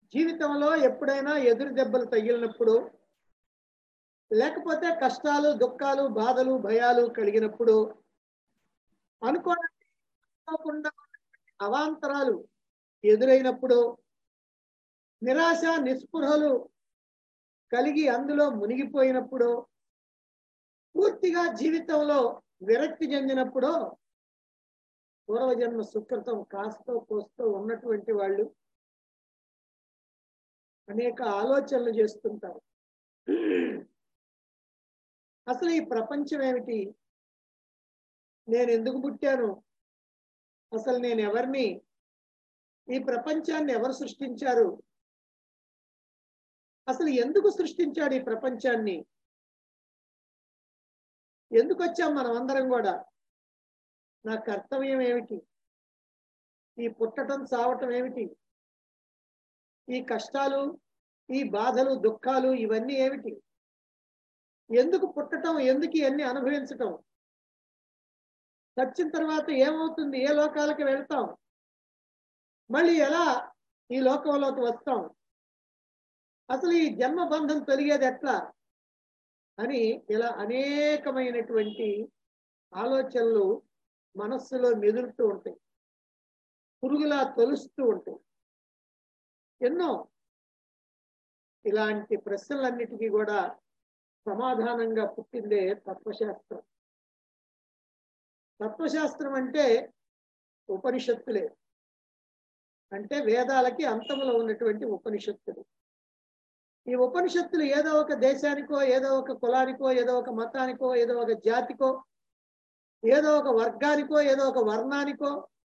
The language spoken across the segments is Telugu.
జీవితంలో ఎప్పుడైనా ఎదురు దెబ్బలు తగిలినప్పుడు లేకపోతే కష్టాలు దుఃఖాలు బాధలు భయాలు కలిగినప్పుడు అనుకోకుండా అవాంతరాలు ఎదురైనప్పుడు నిరాశ నిస్పృహలు కలిగి అందులో మునిగిపోయినప్పుడు పూర్తిగా జీవితంలో విరక్తి చెందినప్పుడు పూర్వజన్మ సుకృతం కాస్తో కోస్తో ఉన్నటువంటి వాళ్ళు అనేక ఆలోచనలు చేస్తుంటారు అసలు ఈ ప్రపంచం ఏమిటి నేను ఎందుకు పుట్టాను అసలు నేను ఎవరిని ఈ ప్రపంచాన్ని ఎవరు సృష్టించారు అసలు ఎందుకు సృష్టించాడు ఈ ప్రపంచాన్ని ఎందుకు వచ్చాం మనం అందరం కూడా నా కర్తవ్యం ఏమిటి ఈ పుట్టటం చావటం ఏమిటి ఈ కష్టాలు ఈ బాధలు దుఃఖాలు ఇవన్నీ ఏమిటి ఎందుకు పుట్టటం ఎందుకు ఇవన్నీ అనుభవించటం చచ్చిన తర్వాత ఏమవుతుంది ఏ లోకాలకి వెళ్తాం మళ్ళీ ఎలా ఈ లోకంలోకి వస్తాం అసలు ఈ జన్మ బంధం తొలిగేది ఎట్లా అని ఇలా అనేకమైనటువంటి ఆలోచనలు మనస్సులో మెదులుతూ ఉంటాయి పురుగులా తొలుస్తూ ఉంటాయి ఎన్నో ఇలాంటి ప్రశ్నలన్నిటికీ కూడా సమాధానంగా పుట్టిందే తత్వశాస్త్రం తత్వశాస్త్రం అంటే ఉపనిషత్తులే అంటే వేదాలకి అంతములో ఉన్నటువంటి ఉపనిషత్తులు ఈ ఉపనిషత్తులు ఏదో ఒక దేశానికో ఏదో ఒక కులానికో ఏదో ఒక మతానికో ఏదో ఒక జాతికో ఏదో ఒక వర్గానికో ఏదో ఒక వర్ణానికో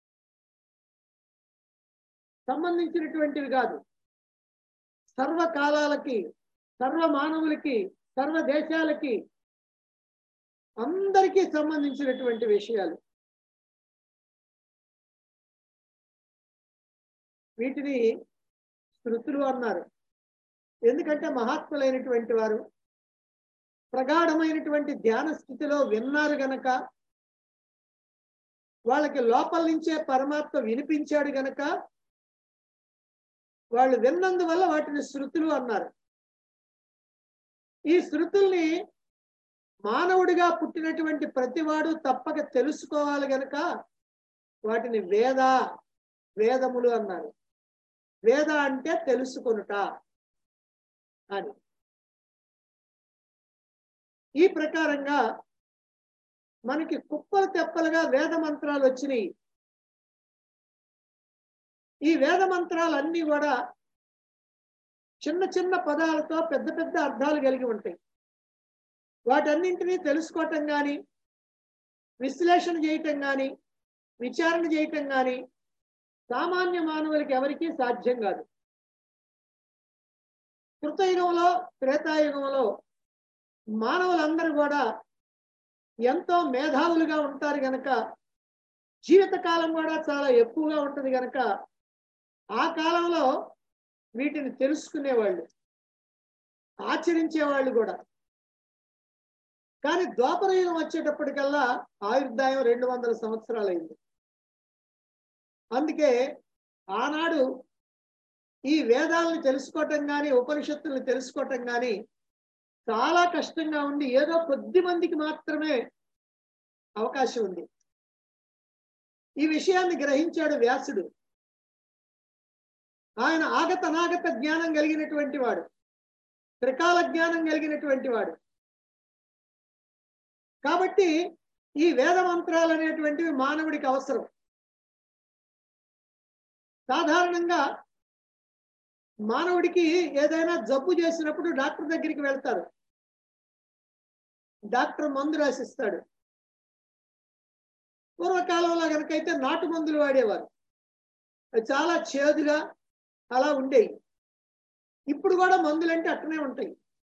సంబంధించినటువంటివి కాదు సర్వకాలాలకి సర్వ మానవులకి సర్వ దేశాలకి అందరికీ సంబంధించినటువంటి విషయాలు వీటిని శృతులు అన్నారు ఎందుకంటే మహాత్ములైనటువంటి వారు ప్రగాఢమైనటువంటి ధ్యాన స్థితిలో విన్నారు గనక వాళ్ళకి లోపల నుంచే పరమాత్మ వినిపించాడు గనక వాళ్ళు విన్నందువల్ల వాటిని శృతులు అన్నారు ఈ శృతుల్ని మానవుడిగా పుట్టినటువంటి ప్రతివాడు తప్పక తెలుసుకోవాలి గనక వాటిని వేద వేదములు అన్నారు వేద అంటే తెలుసుకొనుట అని ఈ ప్రకారంగా మనకి కుప్పలు తెప్పలుగా వేద మంత్రాలు వచ్చినాయి ఈ వేద మంత్రాలన్నీ కూడా చిన్న చిన్న పదాలతో పెద్ద పెద్ద అర్థాలు కలిగి ఉంటాయి వాటన్నింటినీ తెలుసుకోవటం కానీ విశ్లేషణ చేయటం కానీ విచారణ చేయటం కానీ సామాన్య మానవులకి ఎవరికీ సాధ్యం కాదు కృతయుగంలో త్రేతాయుగంలో మానవులందరూ కూడా ఎంతో మేధావులుగా ఉంటారు గనక జీవితకాలం కూడా చాలా ఎక్కువగా ఉంటుంది గనక ఆ కాలంలో వీటిని తెలుసుకునేవాళ్ళు ఆచరించేవాళ్ళు కూడా కానీ ద్వాపర యుగం వచ్చేటప్పటికల్లా ఆయుర్దాయం రెండు వందల సంవత్సరాలు అయింది అందుకే ఆనాడు ఈ వేదాలను తెలుసుకోవటం కానీ ఉపనిషత్తులను తెలుసుకోవటం కానీ చాలా కష్టంగా ఉండి ఏదో కొద్ది మందికి మాత్రమే అవకాశం ఉంది ఈ విషయాన్ని గ్రహించాడు వ్యాసుడు ఆయన ఆగత అనాగత జ్ఞానం కలిగినటువంటి వాడు త్రికాల జ్ఞానం కలిగినటువంటి వాడు కాబట్టి ఈ వేద మంత్రాలు అనేటువంటివి మానవుడికి అవసరం సాధారణంగా మానవుడికి ఏదైనా జబ్బు చేసినప్పుడు డాక్టర్ దగ్గరికి వెళ్తారు డాక్టర్ మందు రాసిస్తాడు పూర్వకాలంలో కనుకైతే నాటు మందులు వాడేవారు అవి చాలా చేదుగా అలా ఉండేవి ఇప్పుడు కూడా మందులు అంటే అట్టనే ఉంటాయి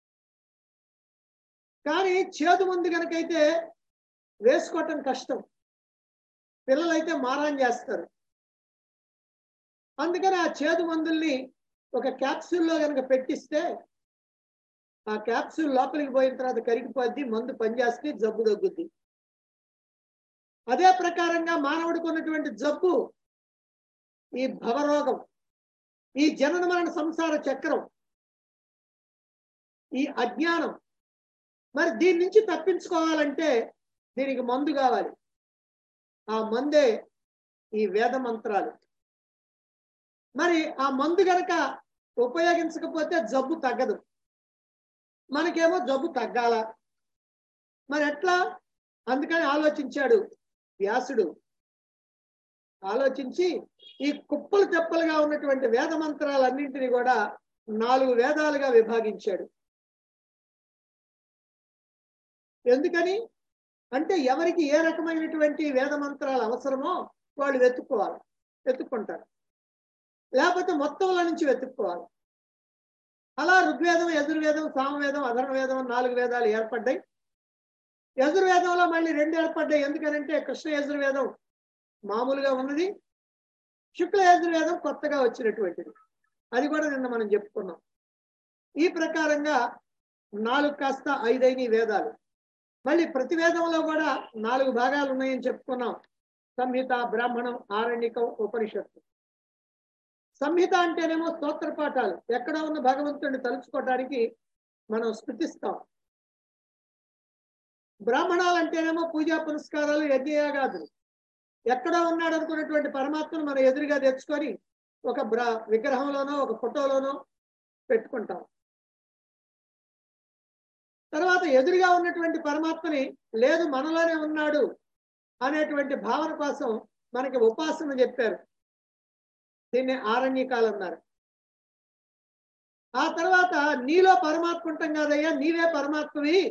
కానీ చేదు మందు కనుకైతే వేసుకోవటం కష్టం పిల్లలైతే మారాన్ చేస్తారు అందుకని ఆ చేదు మందుల్ని ఒక క్యాప్సూల్లో కనుక పెట్టిస్తే ఆ క్యాప్సూల్ లోపలికి పోయిన తర్వాత కరిగిపోద్ది మందు పనిచేస్తే జబ్బు తగ్గుద్ది అదే ప్రకారంగా మానవుడికి ఉన్నటువంటి జబ్బు ఈ భవరోగం ఈ జనన మరణ సంసార చక్రం ఈ అజ్ఞానం మరి దీని నుంచి తప్పించుకోవాలంటే దీనికి మందు కావాలి ఆ మందే ఈ వేద మంత్రాలు మరి ఆ మందు గనక ఉపయోగించకపోతే జబ్బు తగ్గదు మనకేమో జబ్బు తగ్గాల మరి ఎట్లా అందుకని ఆలోచించాడు వ్యాసుడు ఆలోచించి ఈ కుప్పలు తెప్పలుగా ఉన్నటువంటి వేద మంత్రాలన్నింటినీ కూడా నాలుగు వేదాలుగా విభాగించాడు ఎందుకని అంటే ఎవరికి ఏ రకమైనటువంటి వేద మంత్రాలు అవసరమో వాళ్ళు వెతుక్కోవాలి వెతుక్కుంటారు లేకపోతే మొత్తంలో నుంచి వెతుక్కోవాలి అలా ఋగ్వేదం యజుర్వేదం సామవేదం అధర్వవేదం నాలుగు వేదాలు ఏర్పడ్డాయి యజుర్వేదంలో మళ్ళీ రెండు ఏర్పడ్డాయి ఎందుకనంటే కృష్ణ యజుర్వేదం మామూలుగా ఉన్నది శుక్ల యజుర్వేదం కొత్తగా వచ్చినటువంటిది అది కూడా నిన్న మనం చెప్పుకున్నాం ఈ ప్రకారంగా నాలుగు కాస్త ఐదైన వేదాలు మళ్ళీ ప్రతి వేదంలో కూడా నాలుగు భాగాలు ఉన్నాయని చెప్పుకున్నాం సంహిత బ్రాహ్మణం ఆరణ్యకం ఉపనిషత్తు సంహిత అంటేనేమో స్తోత్ర పాఠాలు ఎక్కడ ఉన్న భగవంతుడిని తలుచుకోవటానికి మనం స్మృతిస్తాం బ్రాహ్మణాలు అంటేనేమో పూజా పురస్కారాలు యజ్ఞయాగాదులు ఎక్కడ ఉన్నాడు అనుకున్నటువంటి పరమాత్మను మనం ఎదురుగా తెచ్చుకొని ఒక బ్రా విగ్రహంలోనో ఒక ఫోటోలోనో పెట్టుకుంటాం తర్వాత ఎదురుగా ఉన్నటువంటి పరమాత్మని లేదు మనలోనే ఉన్నాడు అనేటువంటి భావన కోసం మనకి ఉపాసన చెప్పారు దీన్ని ఆరణ్యకాలు అన్నారు ఆ తర్వాత నీలో పరమాత్మ ఉంటాం కాదయ్యా నీవే పరమాత్మవి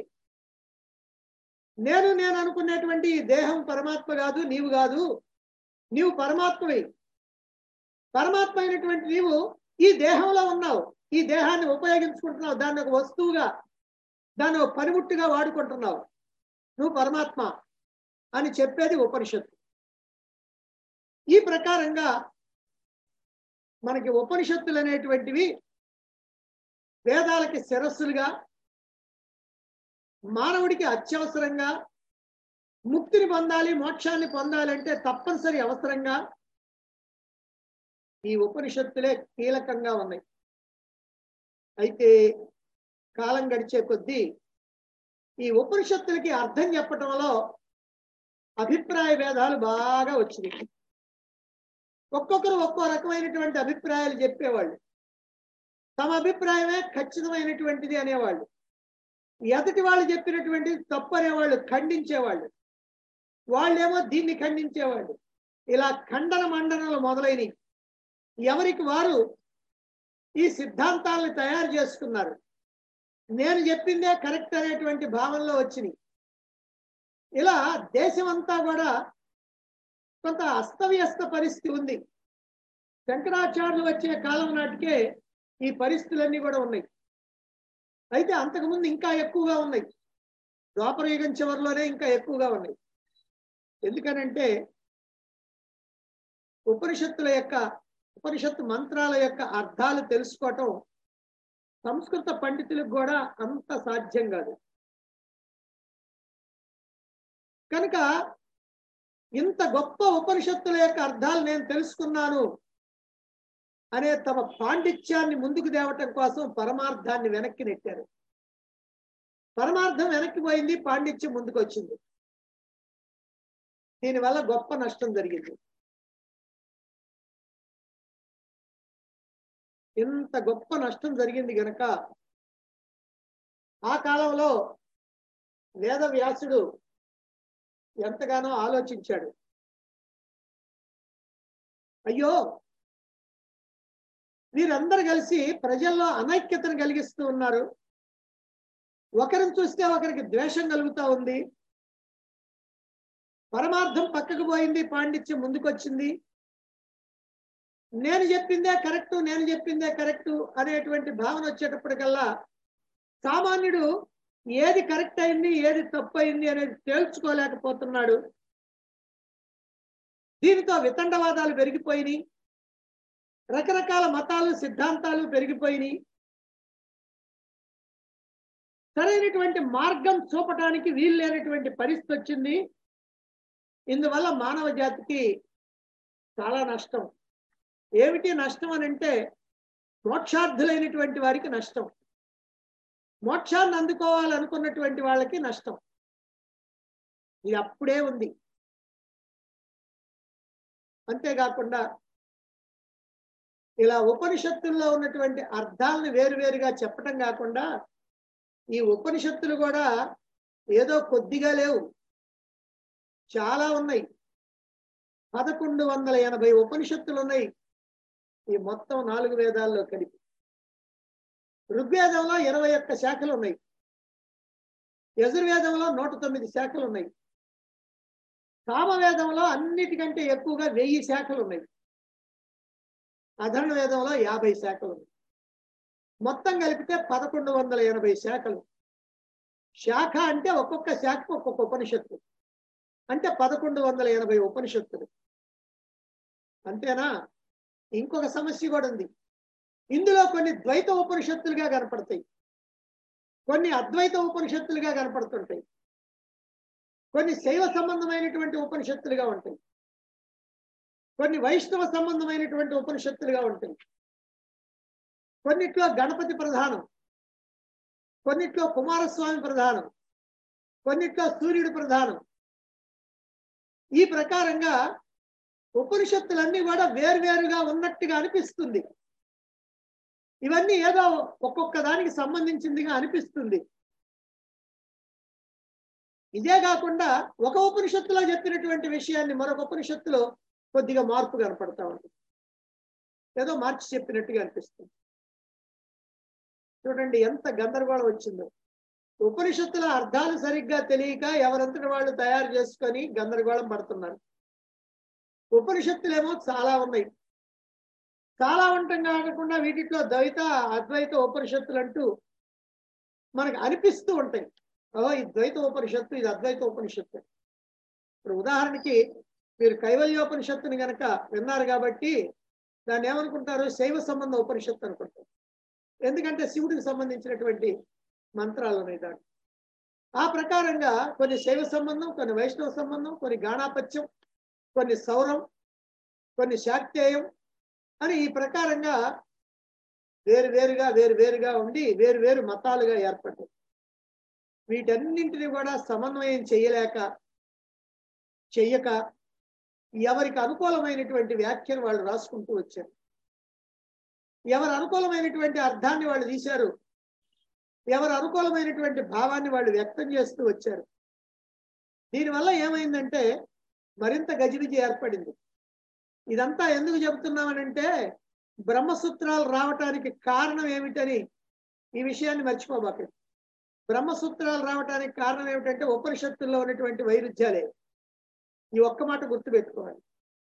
నేను నేను అనుకునేటువంటి ఈ దేహం పరమాత్మ కాదు నీవు కాదు నీవు పరమాత్మవి పరమాత్మ అయినటువంటి నీవు ఈ దేహంలో ఉన్నావు ఈ దేహాన్ని ఉపయోగించుకుంటున్నావు దాన్ని ఒక వస్తువుగా దాన్ని ఒక పనిముట్టుగా వాడుకుంటున్నావు నువ్వు పరమాత్మ అని చెప్పేది ఉపనిషత్తు ఈ ప్రకారంగా మనకి ఉపనిషత్తులు అనేటువంటివి వేదాలకి శిరస్సులుగా మానవుడికి అత్యవసరంగా ముక్తిని పొందాలి మోక్షాన్ని పొందాలంటే తప్పనిసరి అవసరంగా ఈ ఉపనిషత్తులే కీలకంగా ఉన్నాయి అయితే కాలం గడిచే కొద్దీ ఈ ఉపనిషత్తులకి అర్థం చెప్పటంలో అభిప్రాయ భేదాలు బాగా వచ్చినాయి ఒక్కొక్కరు ఒక్కో రకమైనటువంటి అభిప్రాయాలు చెప్పేవాళ్ళు తమ అభిప్రాయమే ఖచ్చితమైనటువంటిది అనేవాళ్ళు ఎదుటి వాళ్ళు చెప్పినటువంటిది తప్పు అనేవాళ్ళు ఖండించేవాళ్ళు వాళ్ళేమో దీన్ని ఖండించేవాళ్ళు ఇలా ఖండన మండనలు మొదలైనవి ఎవరికి వారు ఈ సిద్ధాంతాలను తయారు చేసుకున్నారు నేను చెప్పిందే కరెక్ట్ అనేటువంటి భావనలో వచ్చినాయి ఇలా దేశమంతా కూడా కొంత అస్తవ్యస్త పరిస్థితి ఉంది శంకరాచార్యులు వచ్చే కాలం నాటికే ఈ పరిస్థితులన్నీ కూడా ఉన్నాయి అయితే అంతకుముందు ఇంకా ఎక్కువగా ఉన్నాయి ద్వాపర యుగం చివరిలోనే ఇంకా ఎక్కువగా ఉన్నాయి ఎందుకనంటే ఉపనిషత్తుల యొక్క ఉపనిషత్తు మంత్రాల యొక్క అర్థాలు తెలుసుకోవటం సంస్కృత పండితులకు కూడా అంత సాధ్యం కాదు కనుక ఇంత గొప్ప ఉపనిషత్తుల యొక్క అర్థాలు నేను తెలుసుకున్నాను అనే తమ పాండిత్యాన్ని ముందుకు తేవటం కోసం పరమార్థాన్ని వెనక్కి నెట్టారు పరమార్థం వెనక్కి పోయింది పాండిత్యం ముందుకు వచ్చింది దీనివల్ల గొప్ప నష్టం జరిగింది ఇంత గొప్ప నష్టం జరిగింది గనక ఆ కాలంలో వేద వ్యాసుడు ఎంతగానో ఆలోచించాడు అయ్యో వీరందరూ కలిసి ప్రజల్లో అనైక్యతను కలిగిస్తూ ఉన్నారు ఒకరిని చూస్తే ఒకరికి ద్వేషం కలుగుతా ఉంది పరమార్థం పక్కకు పోయింది పాండిత్యం ముందుకొచ్చింది నేను చెప్పిందే కరెక్టు నేను చెప్పిందే కరెక్టు అనేటువంటి భావన వచ్చేటప్పటికల్లా సామాన్యుడు ఏది కరెక్ట్ అయింది ఏది తప్పు అయింది అనేది తేల్చుకోలేకపోతున్నాడు దీనితో వితండవాదాలు పెరిగిపోయినాయి రకరకాల మతాలు సిద్ధాంతాలు పెరిగిపోయినాయి సరైనటువంటి మార్గం చూపటానికి వీలు లేనటువంటి పరిస్థితి వచ్చింది ఇందువల్ల మానవ జాతికి చాలా నష్టం ఏమిటి నష్టం అని అంటే మోక్షార్థులైనటువంటి వారికి నష్టం మోక్షాన్ని అందుకోవాలనుకున్నటువంటి వాళ్ళకి నష్టం ఇది అప్పుడే ఉంది అంతేకాకుండా ఇలా ఉపనిషత్తుల్లో ఉన్నటువంటి అర్థాలను వేరువేరుగా చెప్పటం కాకుండా ఈ ఉపనిషత్తులు కూడా ఏదో కొద్దిగా లేవు చాలా ఉన్నాయి పదకొండు వందల ఎనభై ఉపనిషత్తులు ఉన్నాయి ఈ మొత్తం నాలుగు వేదాల్లో కలిపి ఋగ్వేదంలో ఇరవై ఒక్క శాఖలు ఉన్నాయి యజుర్వేదంలో నూట తొమ్మిది శాఖలు ఉన్నాయి సామవేదంలో అన్నిటికంటే ఎక్కువగా వెయ్యి శాఖలు ఉన్నాయి అధర్ణ వేదంలో యాభై శాఖలు ఉన్నాయి మొత్తం కలిపితే పదకొండు వందల ఎనభై శాఖలు శాఖ అంటే ఒక్కొక్క శాఖకు ఒక్కొక్క ఉపనిషత్తు అంటే పదకొండు వందల ఎనభై ఉపనిషత్తులు అంతేనా ఇంకొక సమస్య కూడా ఉంది ఇందులో కొన్ని ద్వైత ఉపనిషత్తులుగా కనపడతాయి కొన్ని అద్వైత ఉపనిషత్తులుగా కనపడుతుంటాయి కొన్ని శైవ సంబంధమైనటువంటి ఉపనిషత్తులుగా ఉంటాయి కొన్ని వైష్ణవ సంబంధమైనటువంటి ఉపనిషత్తులుగా ఉంటాయి కొన్నిట్లో గణపతి ప్రధానం కొన్నిట్లో కుమారస్వామి ప్రధానం కొన్నిట్లో సూర్యుడు ప్రధానం ఈ ప్రకారంగా ఉపనిషత్తులన్నీ కూడా వేరువేరుగా ఉన్నట్టుగా అనిపిస్తుంది ఇవన్నీ ఏదో ఒక్కొక్క దానికి సంబంధించిందిగా అనిపిస్తుంది ఇదే కాకుండా ఒక ఉపనిషత్తులో చెప్పినటువంటి విషయాన్ని మరొక ఉపనిషత్తులో కొద్దిగా మార్పు కనపడతా ఉంటుంది ఏదో మార్చి చెప్పినట్టుగా అనిపిస్తుంది చూడండి ఎంత గందరగోళం వచ్చిందో ఉపనిషత్తుల అర్థాలు సరిగ్గా తెలియక ఎవరంతటి వాళ్ళు తయారు చేసుకొని గందరగోళం పడుతున్నారు ఉపనిషత్తులేమో చాలా ఉన్నాయి చాలా ఉండటం కాకుండా వీటిలో ద్వైత అద్వైత ఉపనిషత్తులు అంటూ మనకు అనిపిస్తూ ఉంటాయి ఓ ఈ ద్వైత ఉపనిషత్తు ఇది అద్వైత ఉపనిషత్తు ఇప్పుడు ఉదాహరణకి మీరు కైవల్యోపనిషత్తుని గనక విన్నారు కాబట్టి దాన్ని ఏమనుకుంటారు శైవ సంబంధ ఉపనిషత్తు అనుకుంటారు ఎందుకంటే శివుడికి సంబంధించినటువంటి మంత్రాలు ఉన్నాయి దాంట్లో ఆ ప్రకారంగా కొన్ని శైవ సంబంధం కొన్ని వైష్ణవ సంబంధం కొన్ని గాణాపత్యం కొన్ని సౌరం కొన్ని శాక్తేయం అని ఈ ప్రకారంగా వేరు వేరుగా వేరు వేరుగా ఉండి వేరు వేరు మతాలుగా ఏర్పడ్డాయి వీటన్నింటిని కూడా సమన్వయం చేయలేక చెయ్యక ఎవరికి అనుకూలమైనటువంటి వ్యాఖ్యను వాళ్ళు రాసుకుంటూ వచ్చారు ఎవరు అనుకూలమైనటువంటి అర్థాన్ని వాళ్ళు తీశారు ఎవరు అనుకూలమైనటువంటి భావాన్ని వాళ్ళు వ్యక్తం చేస్తూ వచ్చారు దీనివల్ల ఏమైందంటే మరింత గజిబిజి ఏర్పడింది ఇదంతా ఎందుకు చెబుతున్నామనంటే బ్రహ్మసూత్రాలు రావటానికి కారణం ఏమిటని ఈ విషయాన్ని మర్చిపోబాకండి బ్రహ్మసూత్రాలు రావటానికి కారణం ఏమిటంటే ఉపనిషత్తుల్లో ఉన్నటువంటి వైరుధ్యాలే ఈ ఒక్క మాట గుర్తుపెట్టుకోవాలి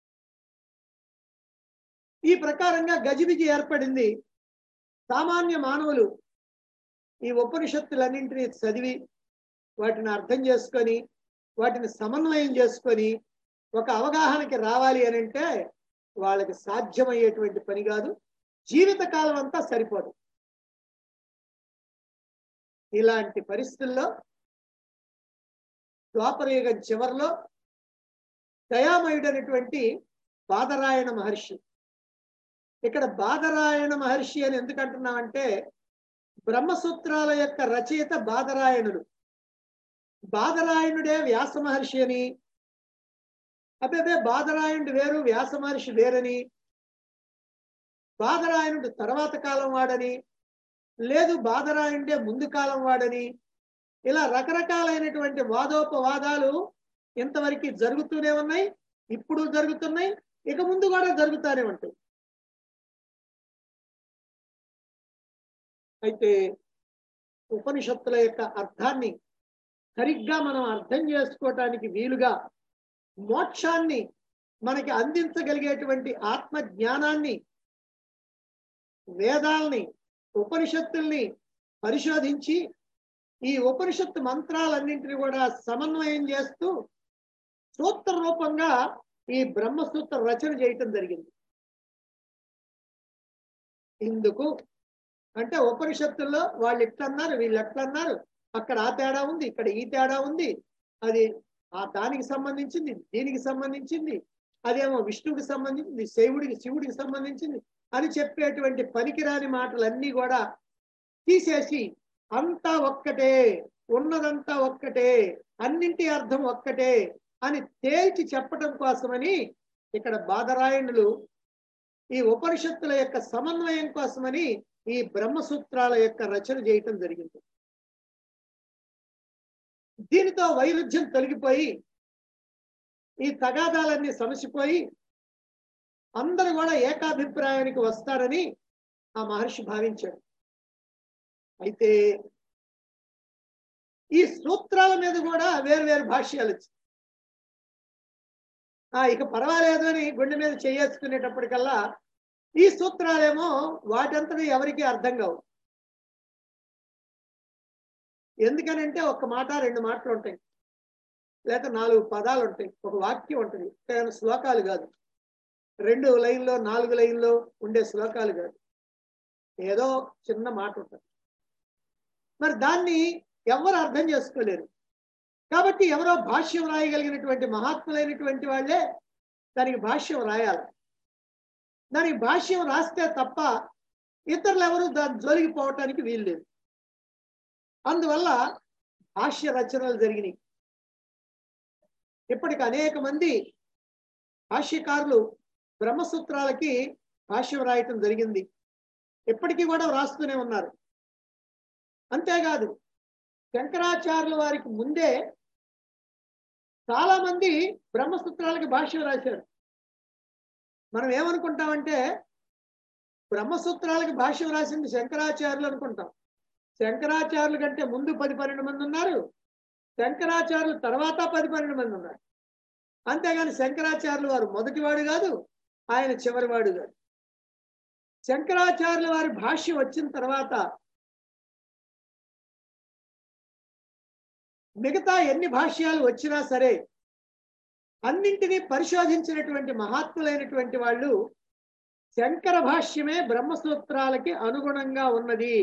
ఈ ప్రకారంగా గజిబిజి ఏర్పడింది సామాన్య మానవులు ఈ ఉపనిషత్తులన్నింటినీ చదివి వాటిని అర్థం చేసుకొని వాటిని సమన్వయం చేసుకొని ఒక అవగాహనకి రావాలి అని అంటే వాళ్ళకి సాధ్యమయ్యేటువంటి పని కాదు జీవిత కాలం అంతా సరిపోదు ఇలాంటి పరిస్థితుల్లో ద్వాపరయుగం చివరిలో దయామయుడైనటువంటి బాదరాయణ మహర్షి ఇక్కడ బాదరాయణ మహర్షి అని ఎందుకు అంటున్నామంటే బ్రహ్మసూత్రాల యొక్క రచయిత బాదరాయణుడు బాదరాయణుడే వ్యాస మహర్షి అని అబ్బే బాదరాయణుడు వేరు వ్యాస మహర్షి వేరని బాదరాయణుడు తర్వాత కాలం వాడని లేదు బాదరాయణుడే ముందు కాలం వాడని ఇలా రకరకాలైనటువంటి వాదోపవాదాలు ఇంతవరకు జరుగుతూనే ఉన్నాయి ఇప్పుడు జరుగుతున్నాయి ఇక ముందు కూడా జరుగుతూనే ఉంటాయి అయితే ఉపనిషత్తుల యొక్క అర్థాన్ని సరిగ్గా మనం అర్థం చేసుకోవటానికి వీలుగా మోక్షాన్ని మనకి అందించగలిగేటువంటి ఆత్మ జ్ఞానాన్ని వేదాల్ని ఉపనిషత్తుల్ని పరిశోధించి ఈ ఉపనిషత్తు మంత్రాలన్నింటినీ కూడా సమన్వయం చేస్తూ సూత్ర రూపంగా ఈ బ్రహ్మసూత్ర రచన చేయటం జరిగింది ఇందుకు అంటే ఉపనిషత్తుల్లో వాళ్ళు ఎట్లన్నారు వీళ్ళు ఎట్లన్నారు అక్కడ ఆ తేడా ఉంది ఇక్కడ ఈ తేడా ఉంది అది ఆ దానికి సంబంధించింది దీనికి సంబంధించింది అదేమో విష్ణువుకి సంబంధించింది శివుడికి శివుడికి సంబంధించింది అని చెప్పేటువంటి పనికిరాని మాటలన్నీ కూడా తీసేసి అంతా ఒక్కటే ఉన్నదంతా ఒక్కటే అన్నింటి అర్థం ఒక్కటే అని తేల్చి చెప్పటం కోసమని ఇక్కడ బాధరాయణులు ఈ ఉపనిషత్తుల యొక్క సమన్వయం కోసమని ఈ బ్రహ్మసూత్రాల యొక్క రచన చేయటం జరిగింది దీనితో వైరుధ్యం తొలగిపోయి ఈ తగాదాలన్నీ సమసిపోయి అందరూ కూడా ఏకాభిప్రాయానికి వస్తారని ఆ మహర్షి భావించాడు అయితే ఈ సూత్రాల మీద కూడా వేరు వేరు భాష్యాలు వచ్చాయి ఆ ఇక పర్వాలేదు అని గుండె మీద చేసుకునేటప్పటికల్లా ఈ సూత్రాలేమో వాటంతటి ఎవరికి అర్థం కావు ఎందుకనంటే ఒక మాట రెండు మాటలు ఉంటాయి లేక నాలుగు పదాలు ఉంటాయి ఒక వాక్యం ఉంటుంది కేవలం శ్లోకాలు కాదు రెండు లైన్లో నాలుగు లైన్లో ఉండే శ్లోకాలు కాదు ఏదో చిన్న మాట ఉంటుంది మరి దాన్ని ఎవరు అర్థం చేసుకోలేరు కాబట్టి ఎవరో భాష్యం రాయగలిగినటువంటి మహాత్ములైనటువంటి వాళ్ళే దానికి భాష్యం రాయాలి దానికి భాష్యం రాస్తే తప్ప ఇతరులు ఎవరు దాని జోలికి పోవటానికి వీలు లేదు అందువల్ల భాష్య రచనలు జరిగినాయి ఇప్పటికి అనేక మంది భాష్యకారులు బ్రహ్మసూత్రాలకి భాష్యం రాయటం జరిగింది ఇప్పటికీ కూడా రాస్తూనే ఉన్నారు అంతేకాదు శంకరాచార్యుల వారికి ముందే చాలా మంది బ్రహ్మసూత్రాలకి భాష్యం రాశారు మనం ఏమనుకుంటామంటే బ్రహ్మసూత్రాలకి భాష్యం రాసింది శంకరాచార్యులు అనుకుంటాం శంకరాచార్యుల కంటే ముందు పది పన్నెండు మంది ఉన్నారు శంకరాచార్యులు తర్వాత పది పన్నెండు మంది ఉన్నారు అంతేగాని శంకరాచార్యులు వారు మొదటివాడు కాదు ఆయన చివరివాడు కాదు శంకరాచార్యుల వారి భాష్యం వచ్చిన తర్వాత మిగతా ఎన్ని భాష్యాలు వచ్చినా సరే అన్నింటినీ పరిశోధించినటువంటి మహాత్ములైనటువంటి వాళ్ళు శంకర భాష్యమే బ్రహ్మసూత్రాలకి అనుగుణంగా ఉన్నది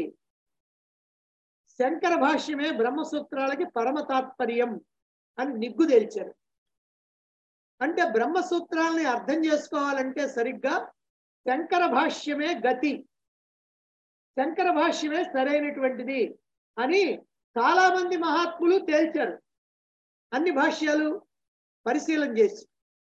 శంకర భాష్యమే బ్రహ్మసూత్రాలకి పరమ తాత్పర్యం అని నిగ్గు తేల్చారు అంటే బ్రహ్మసూత్రాలని అర్థం చేసుకోవాలంటే సరిగ్గా శంకర భాష్యమే గతి శంకర భాష్యమే సరైనటువంటిది అని చాలా మంది మహాత్ములు తేల్చారు అన్ని భాష్యాలు పరిశీలన చేసి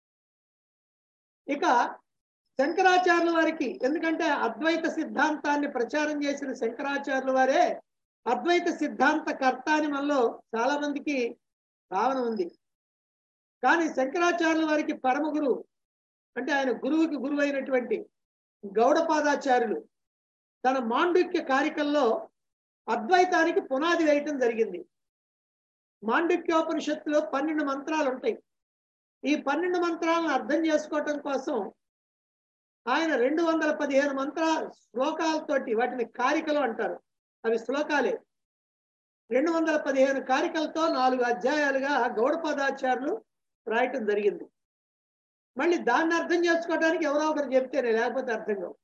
ఇక శంకరాచార్యుల వారికి ఎందుకంటే అద్వైత సిద్ధాంతాన్ని ప్రచారం చేసిన శంకరాచార్యుల వారే అద్వైత సిద్ధాంత కర్త అని మనలో చాలా మందికి భావన ఉంది కానీ శంకరాచార్యుల వారికి పరమ గురువు అంటే ఆయన గురువుకి గురువు అయినటువంటి గౌడపాదాచార్యులు తన మాండుక్య కారికల్లో అద్వైతానికి పునాది వేయటం జరిగింది మాండుక్యోపనిషత్తులో పన్నెండు మంత్రాలు ఉంటాయి ఈ పన్నెండు మంత్రాలను అర్థం చేసుకోవటం కోసం ఆయన రెండు వందల పదిహేను మంత్ర శ్లోకాలతోటి వాటిని కారికలు అంటారు అవి శ్లోకాలే రెండు వందల పదిహేను కారికలతో నాలుగు అధ్యాయాలుగా గౌడపదాచారులు రాయటం జరిగింది మళ్ళీ దాన్ని అర్థం చేసుకోవడానికి ఎవరో ఒకరు చెప్తేనే లేకపోతే అర్థం కావు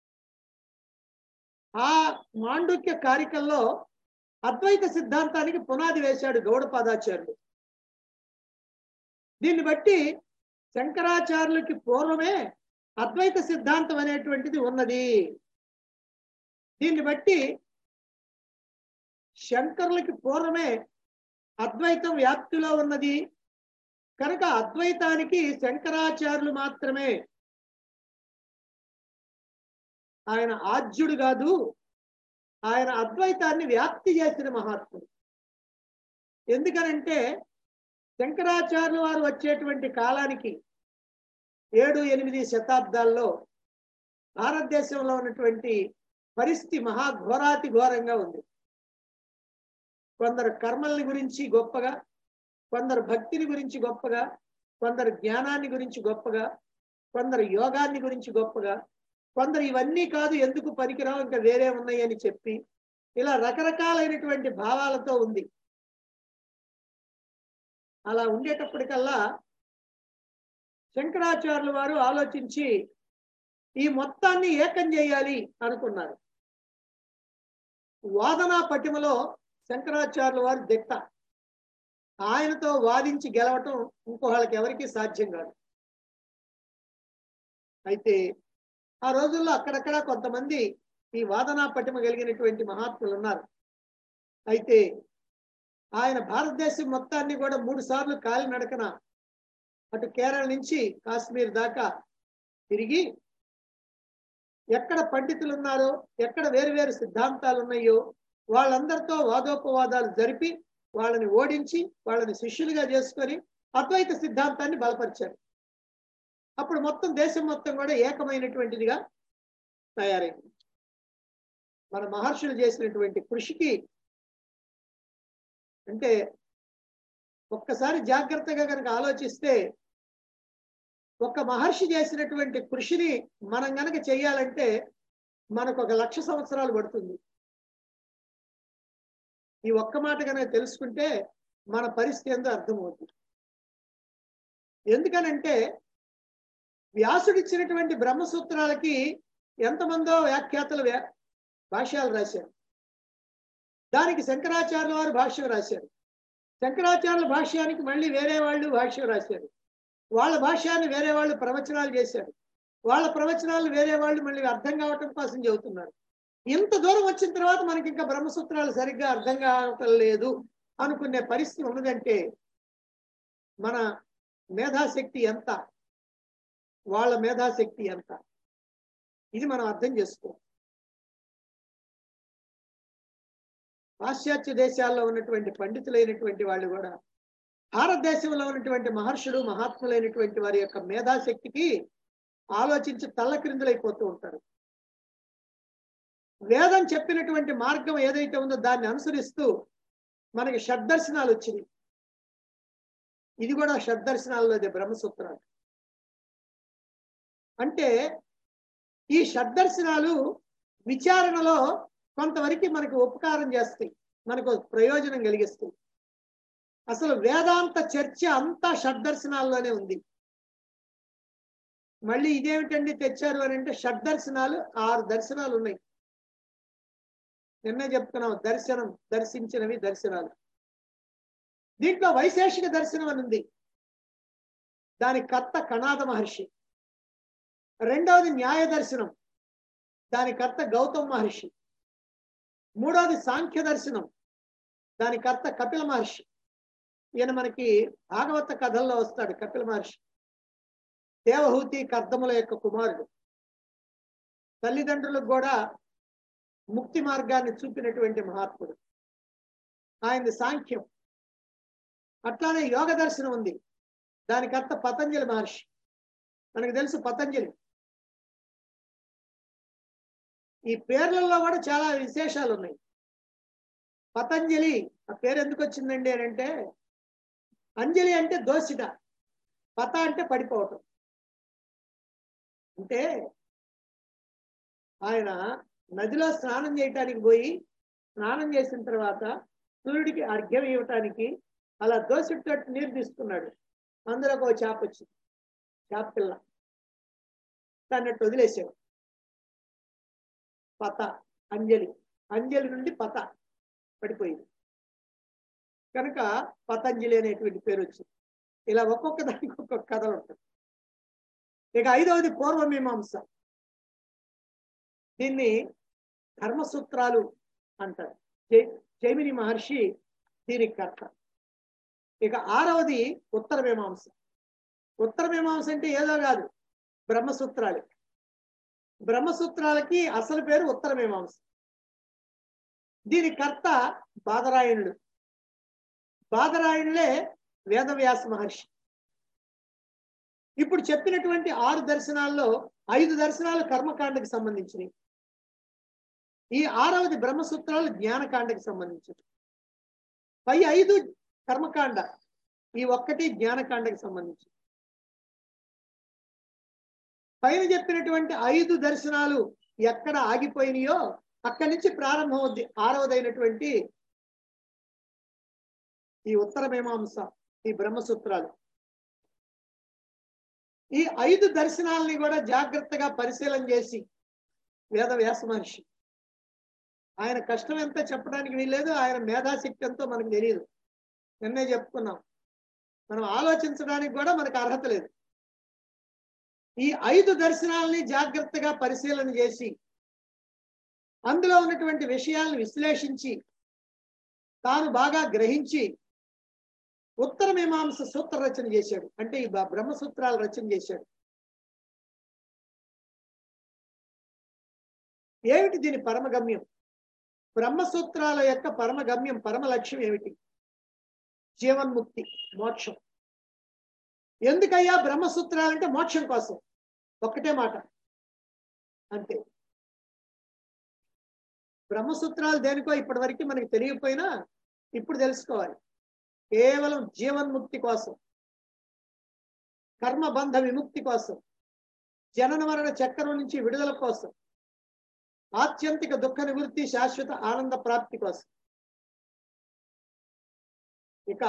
ఆ మాండుక్య కారికల్లో అద్వైత సిద్ధాంతానికి పునాది వేశాడు గౌడపాదాచార్యుడు దీన్ని బట్టి శంకరాచార్యులకి పూర్వమే అద్వైత సిద్ధాంతం అనేటువంటిది ఉన్నది దీన్ని బట్టి శంకరులకి పూర్వమే అద్వైతం వ్యాప్తిలో ఉన్నది కనుక అద్వైతానికి శంకరాచార్యులు మాత్రమే ఆయన ఆద్యుడు కాదు ఆయన అద్వైతాన్ని వ్యాప్తి చేసిన మహాత్ముడు ఎందుకనంటే శంకరాచార్యుల వారు వచ్చేటువంటి కాలానికి ఏడు ఎనిమిది శతాబ్దాల్లో భారతదేశంలో ఉన్నటువంటి పరిస్థితి మహాఘోరాతి ఘోరంగా ఉంది కొందరు కర్మల్ని గురించి గొప్పగా కొందరు భక్తిని గురించి గొప్పగా కొందరు జ్ఞానాన్ని గురించి గొప్పగా కొందరు యోగాన్ని గురించి గొప్పగా కొందరు ఇవన్నీ కాదు ఎందుకు పనికిరావు ఇంకా వేరే ఉన్నాయి అని చెప్పి ఇలా రకరకాలైనటువంటి భావాలతో ఉంది అలా ఉండేటప్పటికల్లా శంకరాచార్యుల వారు ఆలోచించి ఈ మొత్తాన్ని ఏకం చేయాలి అనుకున్నారు వాదనా పటిమలో శంకరాచార్యుల వారు దిట్ట ఆయనతో వాదించి గెలవటం ఇంకో వాళ్ళకి ఎవరికి సాధ్యం కాదు అయితే ఆ రోజుల్లో అక్కడక్కడ కొంతమంది ఈ వాదనా పటిమ కలిగినటువంటి మహాత్ములు ఉన్నారు అయితే ఆయన భారతదేశం మొత్తాన్ని కూడా మూడు సార్లు కాలినడకన అటు కేరళ నుంచి కాశ్మీర్ దాకా తిరిగి ఎక్కడ పండితులు ఉన్నారో ఎక్కడ వేరు వేరు సిద్ధాంతాలు ఉన్నాయో వాళ్ళందరితో వాదోపవాదాలు జరిపి వాళ్ళని ఓడించి వాళ్ళని శిష్యులుగా చేసుకొని అద్వైత సిద్ధాంతాన్ని బలపరిచారు అప్పుడు మొత్తం దేశం మొత్తం కూడా ఏకమైనటువంటిదిగా తయారైంది మన మహర్షులు చేసినటువంటి కృషికి అంటే ఒక్కసారి జాగ్రత్తగా కనుక ఆలోచిస్తే ఒక మహర్షి చేసినటువంటి కృషిని మనం గనక చేయాలంటే మనకు ఒక లక్ష సంవత్సరాలు పడుతుంది ఈ ఒక్క మాట కనుక తెలుసుకుంటే మన పరిస్థితి ఏందో అర్థమవుతుంది ఎందుకనంటే వ్యాసుడిచ్చినటువంటి బ్రహ్మసూత్రాలకి ఎంతమందో వ్యాఖ్యాతలు వ్యా భాష్యాలు రాశారు దానికి శంకరాచార్యుల వారు భాష్యం రాశారు శంకరాచార్యుల భాష్యానికి మళ్ళీ వేరే వాళ్ళు భాష్యం రాశారు వాళ్ళ భాష్యాన్ని వేరే వాళ్ళు ప్రవచనాలు చేశారు వాళ్ళ ప్రవచనాలు వేరే వాళ్ళు మళ్ళీ అర్థం కావటం కోసం చెబుతున్నారు ఇంత దూరం వచ్చిన తర్వాత మనకి ఇంకా బ్రహ్మసూత్రాలు సరిగ్గా అర్థం కావటం లేదు అనుకునే పరిస్థితి ఉన్నదంటే మన మేధాశక్తి ఎంత వాళ్ళ మేధాశక్తి ఎంత ఇది మనం అర్థం చేసుకో పాశ్చాత్య దేశాల్లో ఉన్నటువంటి పండితులైనటువంటి వాళ్ళు కూడా భారతదేశంలో ఉన్నటువంటి మహర్షులు మహాత్ములైనటువంటి వారి యొక్క మేధాశక్తికి ఆలోచించి తల్లక్రిందులైపోతూ ఉంటారు వేదం చెప్పినటువంటి మార్గం ఏదైతే ఉందో దాన్ని అనుసరిస్తూ మనకి షడ్దర్శనాలు వచ్చినాయి ఇది కూడా షడ్దర్శనాల్లోదే బ్రహ్మసూత్రాలు అంటే ఈ షడ్దర్శనాలు విచారణలో కొంతవరకు మనకు ఉపకారం చేస్తాయి మనకు ప్రయోజనం కలిగిస్తాయి అసలు వేదాంత చర్చ అంతా షడ్దర్శనాల్లోనే ఉంది మళ్ళీ ఇదేమిటండి తెచ్చారు అని అంటే షడ్దర్శనాలు ఆరు దర్శనాలు ఉన్నాయి నిన్నే చెప్తున్నాం దర్శనం దర్శించినవి దర్శనాలు దీంట్లో వైశేషిక దర్శనం అని ఉంది దాని కర్త కణాద మహర్షి రెండవది న్యాయ దర్శనం దాని కర్త గౌతమ్ మహర్షి మూడవది సాంఖ్య దర్శనం దాని కర్త కపిల మహర్షి ఈయన మనకి భాగవత కథల్లో వస్తాడు కపిల మహర్షి దేవహూతి కర్దముల యొక్క కుమారుడు తల్లిదండ్రులకు కూడా ముక్తి మార్గాన్ని చూపినటువంటి మహాత్ముడు ఆయనది సాంఖ్యం అట్లానే యోగ దర్శనం ఉంది దానికి అర్థ పతంజలి మహర్షి మనకు తెలుసు పతంజలి ఈ పేర్లలో కూడా చాలా విశేషాలు ఉన్నాయి పతంజలి ఆ పేరు ఎందుకు వచ్చిందండి అని అంటే అంజలి అంటే దోసిట పత అంటే పడిపోవటం అంటే ఆయన నదిలో స్నానం చేయటానికి పోయి స్నానం చేసిన తర్వాత సూర్యుడికి అర్ఘ్యం ఇవ్వటానికి అలా దోసిట్టు నీరు తీసుకున్నాడు అందులో ఒక చేప వచ్చింది చేప పిల్ల దాన్నట్టు వదిలేసాడు పత అంజలి అంజలి నుండి పత పడిపోయింది కనుక పతంజలి అనేటువంటి పేరు వచ్చింది ఇలా ఒక్కొక్క దానికి ఒక్కొక్క కథలు ఉంటుంది ఇక ఐదవది పూర్వమీమాంస దీన్ని ధర్మసూత్రాలు అంటారు జై జైమిని మహర్షి దీనికి కర్త ఇక ఆరవది ఉత్తర మీమాంస ఉత్తర మీమాంస అంటే ఏదో కాదు బ్రహ్మసూత్రాలు బ్రహ్మసూత్రాలకి అసలు పేరు ఉత్తర మీమాంస దీని కర్త బాదరాయణుడు బాదరాయణులే వేదవ్యాస మహర్షి ఇప్పుడు చెప్పినటువంటి ఆరు దర్శనాల్లో ఐదు దర్శనాలు కర్మకాండకి సంబంధించినవి ఈ ఆరవది బ్రహ్మసూత్రాలు జ్ఞానకాండకి సంబంధించినవి పై ఐదు కర్మకాండ ఈ ఒక్కటి జ్ఞానకాండకి సంబంధించి పైన చెప్పినటువంటి ఐదు దర్శనాలు ఎక్కడ ఆగిపోయినాయో అక్కడి నుంచి ప్రారంభం అవుద్ది ఆరవదైనటువంటి ఈ ఉత్తర మీమాంస ఈ బ్రహ్మసూత్రాలు ఈ ఐదు దర్శనాలని కూడా జాగ్రత్తగా పరిశీలన చేసి వేద వ్యాస మహర్షి ఆయన కష్టం ఎంత చెప్పడానికి వీల్లేదు ఆయన మేధాశక్తి ఎంతో మనకు తెలియదు నిన్నే చెప్పుకున్నాం మనం ఆలోచించడానికి కూడా మనకు అర్హత లేదు ఈ ఐదు దర్శనాలని జాగ్రత్తగా పరిశీలన చేసి అందులో ఉన్నటువంటి విషయాలను విశ్లేషించి తాను బాగా గ్రహించి ఉత్తర మీమాంస సూత్ర రచన చేశాడు అంటే ఈ బ- బ్రహ్మసూత్రాల రచన చేశాడు ఏమిటి దీని పరమగమ్యం బ్రహ్మసూత్రాల యొక్క పరమగమ్యం పరమ లక్ష్యం ఏమిటి జీవన్ముక్తి మోక్షం ఎందుకయ్యా బ్రహ్మసూత్రాలు అంటే మోక్షం కోసం ఒక్కటే మాట అంతే బ్రహ్మసూత్రాలు దేనికో ఇప్పటి వరకు మనకి తెలియకపోయినా ఇప్పుడు తెలుసుకోవాలి కేవలం జీవన్ముక్తి కోసం కర్మబంధ విముక్తి కోసం జనన మరణ చక్రం నుంచి విడుదల కోసం ఆత్యంతిక దుఃఖ నివృత్తి శాశ్వత ఆనంద ప్రాప్తి కోసం ఇక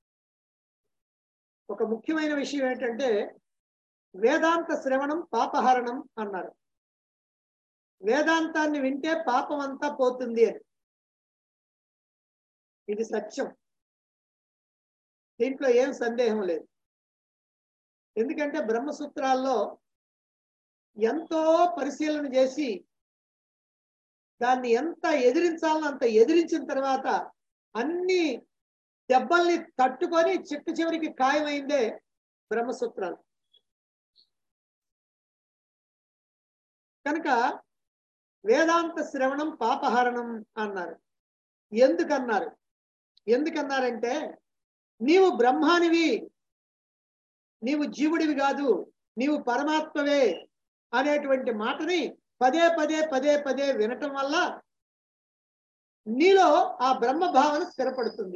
ఒక ముఖ్యమైన విషయం ఏంటంటే వేదాంత శ్రవణం పాపహరణం అన్నారు వేదాంతాన్ని వింటే పాపం అంతా పోతుంది అని ఇది సత్యం దీంట్లో ఏం సందేహం లేదు ఎందుకంటే బ్రహ్మసూత్రాల్లో ఎంతో పరిశీలన చేసి దాన్ని ఎంత ఎదిరించాలో అంత ఎదిరించిన తర్వాత అన్ని దెబ్బల్ని తట్టుకొని చిట్ట చివరికి ఖాయమైందే బ్రహ్మసూత్రాలు కనుక వేదాంత శ్రవణం పాపహరణం అన్నారు ఎందుకన్నారు ఎందుకన్నారంటే నీవు బ్రహ్మానివి నీవు జీవుడివి కాదు నీవు పరమాత్మవే అనేటువంటి మాటని పదే పదే పదే పదే వినటం వల్ల నీలో ఆ బ్రహ్మ భావన స్థిరపడుతుంది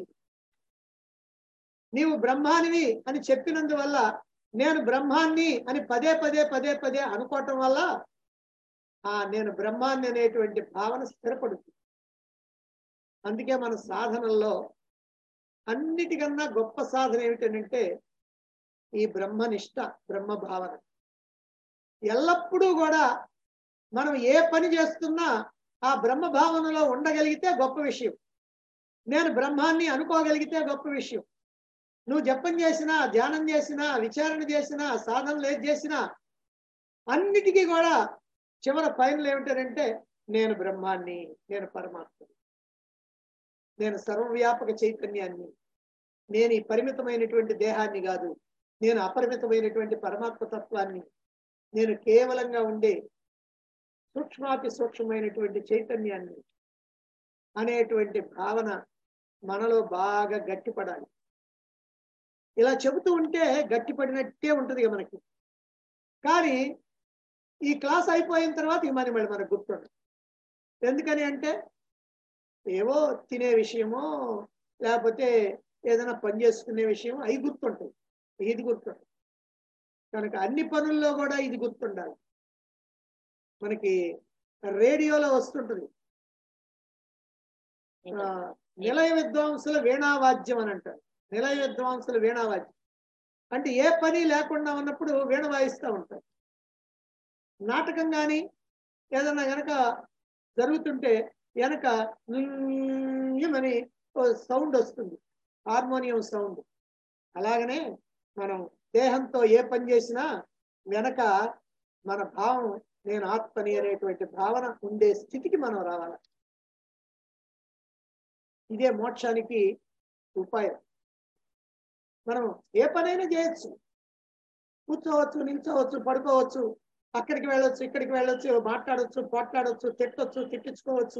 నీవు బ్రహ్మానివి అని చెప్పినందువల్ల నేను బ్రహ్మాన్ని అని పదే పదే పదే పదే అనుకోవటం వల్ల ఆ నేను బ్రహ్మాన్ని అనేటువంటి భావన స్థిరపడుతుంది అందుకే మన సాధనల్లో అన్నిటికన్నా గొప్ప సాధన ఏమిటనంటే ఈ బ్రహ్మనిష్ట బ్రహ్మ భావన ఎల్లప్పుడూ కూడా మనం ఏ పని చేస్తున్నా ఆ బ్రహ్మ భావనలో ఉండగలిగితే గొప్ప విషయం నేను బ్రహ్మాన్ని అనుకోగలిగితే గొప్ప విషయం నువ్వు జపం చేసినా ధ్యానం చేసినా విచారణ చేసినా సాధనలు ఏది చేసినా అన్నిటికీ కూడా చివర ఫైనల్ ఏమిటంటే నేను బ్రహ్మాన్ని నేను పరమాత్మ నేను సర్వవ్యాపక చైతన్యాన్ని నేను ఈ పరిమితమైనటువంటి దేహాన్ని కాదు నేను అపరిమితమైనటువంటి పరమాత్మ తత్వాన్ని నేను కేవలంగా ఉండే సూక్ష్మాతి సూక్ష్మమైనటువంటి చైతన్యాన్ని అనేటువంటి భావన మనలో బాగా గట్టిపడాలి ఇలా చెబుతూ ఉంటే గట్టిపడినట్టే ఉంటుంది ఇక మనకి కానీ ఈ క్లాస్ అయిపోయిన తర్వాత ఈ మరి మళ్ళీ మనకు గుర్తుండదు ఎందుకని అంటే ఏవో తినే విషయమో లేకపోతే ఏదైనా పని చేసుకునే విషయం అవి గుర్తుంటాయి ఇది గుర్తుంటుంది కనుక అన్ని పనుల్లో కూడా ఇది గుర్తుండాలి మనకి రేడియోలో వస్తుంటుంది ఆ, నిలయ విద్వాంసుల వీణావాద్యం అని అంటారు నిలయ విద్వాంసుల వీణావాద్యం అంటే ఏ పని లేకుండా ఉన్నప్పుడు వీణ వాయిస్తూ ఉంటారు నాటకం కానీ ఏదన్నా గనక జరుగుతుంటే వెనక అని సౌండ్ వస్తుంది హార్మోనియం సౌండ్ అలాగనే మనం దేహంతో ఏ పని చేసినా వెనక మన భావం నేను ఆత్మని అనేటువంటి భావన ఉండే స్థితికి మనం రావాలి ఇదే మోక్షానికి ఉపాయం మనం ఏ పనైనా చేయొచ్చు కూర్చోవచ్చు నిల్చోవచ్చు పడుకోవచ్చు అక్కడికి వెళ్ళొచ్చు ఇక్కడికి వెళ్ళొచ్చు మాట్లాడొచ్చు పోట్లాడొచ్చు తిట్టొచ్చు తిట్టించుకోవచ్చు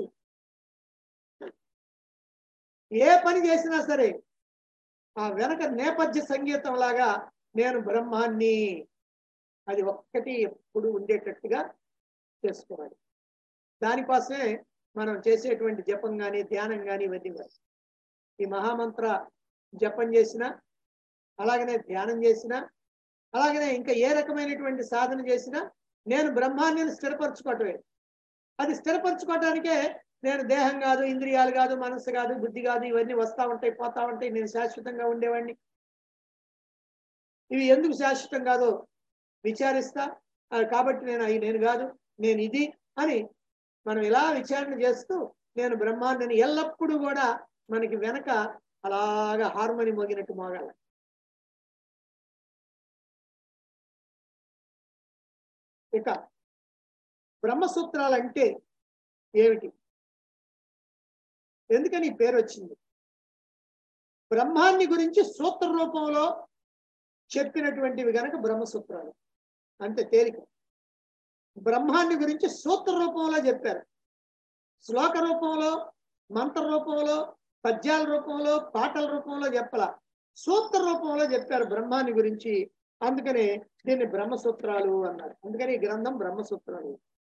ఏ పని చేసినా సరే ఆ వెనక నేపథ్య సంగీతం లాగా నేను బ్రహ్మాన్ని అది ఒక్కటి ఎప్పుడు ఉండేటట్టుగా చేసుకోవాలి దానికోసమే మనం చేసేటువంటి జపం కానీ ధ్యానం కానీ ఇవన్నీ కూడా. ఈ మహామంత్ర జపం చేసిన అలాగనే ధ్యానం చేసిన అలాగనే ఇంకా ఏ రకమైనటువంటి సాధన చేసినా నేను బ్రహ్మాన్ని స్థిరపరచుకోవటమే అది స్థిరపరచుకోవటానికే నేను దేహం కాదు ఇంద్రియాలు కాదు మనసు కాదు బుద్ధి కాదు ఇవన్నీ వస్తా ఉంటాయి పోతా ఉంటాయి నేను శాశ్వతంగా ఉండేవాడిని ఇవి ఎందుకు శాశ్వతం కాదో విచారిస్తా ఆ, కాబట్టి నేను అవి నేను కాదు నేను ఇది అని మనం ఇలా విచారణ చేస్తూ నేను బ్రహ్మాండని ఎల్లప్పుడూ కూడా మనకి వెనక అలాగా హార్మోని మోగినట్టు మోగాలి ఇక బ్రహ్మసూత్రాలు అంటే ఏమిటి ఎందుకని ఈ పేరు వచ్చింది బ్రహ్మాన్ని గురించి సూత్ర రూపంలో చెప్పినటువంటివి గనక బ్రహ్మసూత్రాలు అంతే తేలిక బ్రహ్మాన్ని గురించి సూత్ర రూపంలో చెప్పారు శ్లోక రూపంలో మంత్ర రూపంలో పద్యాల రూపంలో పాటల రూపంలో చెప్పాల సూత్ర రూపంలో చెప్పారు బ్రహ్మాన్ని గురించి అందుకనే దీన్ని బ్రహ్మసూత్రాలు అన్నారు అందుకని ఈ గ్రంథం బ్రహ్మసూత్రాలు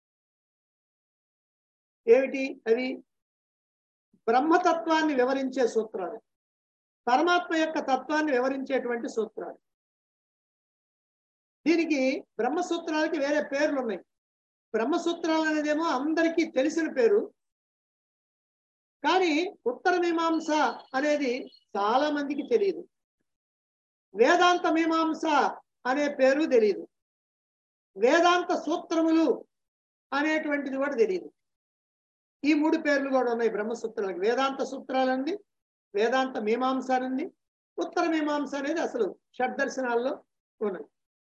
ఏమిటి అవి బ్రహ్మతత్వాన్ని వివరించే సూత్రాలు పరమాత్మ యొక్క తత్వాన్ని వివరించేటువంటి సూత్రాలు దీనికి బ్రహ్మసూత్రాలకి వేరే పేర్లు ఉన్నాయి బ్రహ్మసూత్రాలు అనేదేమో అందరికీ తెలిసిన పేరు కానీ ఉత్తర మీమాంస అనేది చాలా మందికి తెలియదు వేదాంత మీమాంస అనే పేరు తెలియదు వేదాంత సూత్రములు అనేటువంటిది కూడా తెలియదు ఈ మూడు పేర్లు కూడా ఉన్నాయి బ్రహ్మసూత్రాలకు వేదాంత సూత్రాలు అంది వేదాంత మీమాంస ఉంది ఉత్తర మీమాంస అనేది అసలు షడ్దర్శనాల్లో ఉన్నది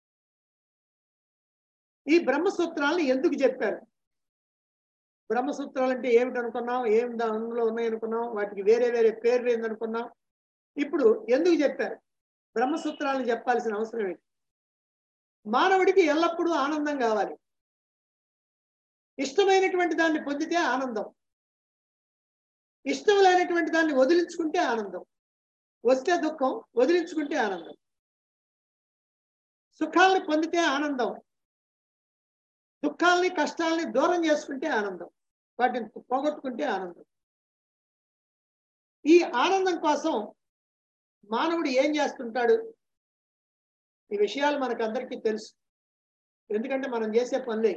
ఈ బ్రహ్మసూత్రాలను ఎందుకు చెప్పారు బ్రహ్మసూత్రాలు అంటే ఏమిటి అనుకున్నాం ఏం దానిలో ఉన్నాయి అనుకున్నాం వాటికి వేరే వేరే పేర్లు ఏందనుకున్నాం ఇప్పుడు ఎందుకు చెప్పారు బ్రహ్మసూత్రాలను చెప్పాల్సిన అవసరం ఏంటి మానవుడికి ఎల్లప్పుడూ ఆనందం కావాలి ఇష్టమైనటువంటి దాన్ని పొందితే ఆనందం ఇష్టం లేనటువంటి దాన్ని వదిలించుకుంటే ఆనందం వస్తే దుఃఖం వదిలించుకుంటే ఆనందం సుఖాలను పొందితే ఆనందం దుఃఖాలని కష్టాలని దూరం చేసుకుంటే ఆనందం వాటిని పోగొట్టుకుంటే ఆనందం ఈ ఆనందం కోసం మానవుడు ఏం చేస్తుంటాడు ఈ విషయాలు మనకు అందరికీ తెలుసు ఎందుకంటే మనం చేసే పనులే